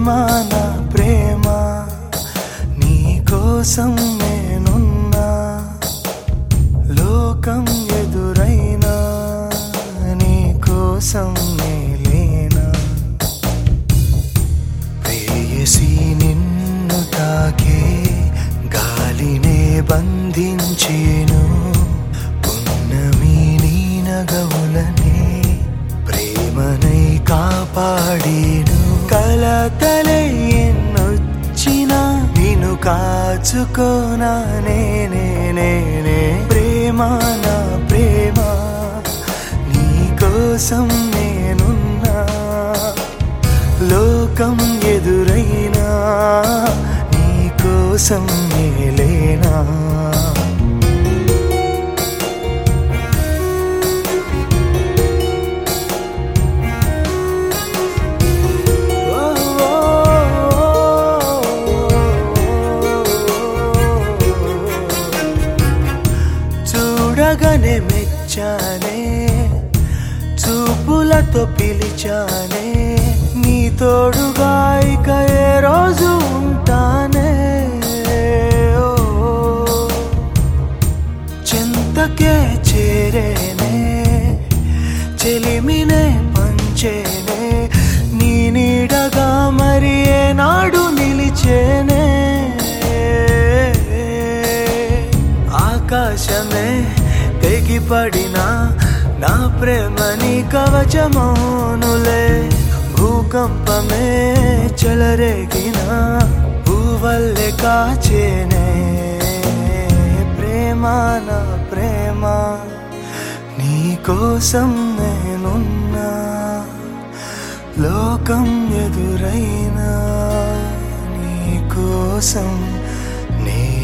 ప్రేమ నా ప్రేమ నీ కోసం నేనున్నా లోకం ఎదురైనా నీ కోసం నేలేనా ప్రేయసి నిన్ను తాకే గాలినే బంధించేను పున్నమి నీ నగవులనే ప్రేమనై కాపాడేను కలతలే ఎన్నొచ్చినా నిన్ను కాచుకోనా నేనే నేనే ప్రేమ నా ప్రేమ నీ కోసం నేనున్నా లోకం ఎదురైనా నీ కోసం నేలేనా చూడగానే మెచ్చానే చూపులతో పిలిచానే నీ తోడుగా ఇక ఏ రోజు ఉంటానే ఓ, చింతకే చేరేనే చెలిమినే పంచేనే నీ నీడగా మరి ఏనాడు నిలిచేనే ఆకాశమే తెగిపడినా నా ప్రేమని కవచమోనులే భూకంపమే చెలరేగిన భూవల్లె కాచేనే ప్రేమ నా ప్రేమ నీ కోసం నేనున్నా లోకం ఎదురైనా నీ కోసం నే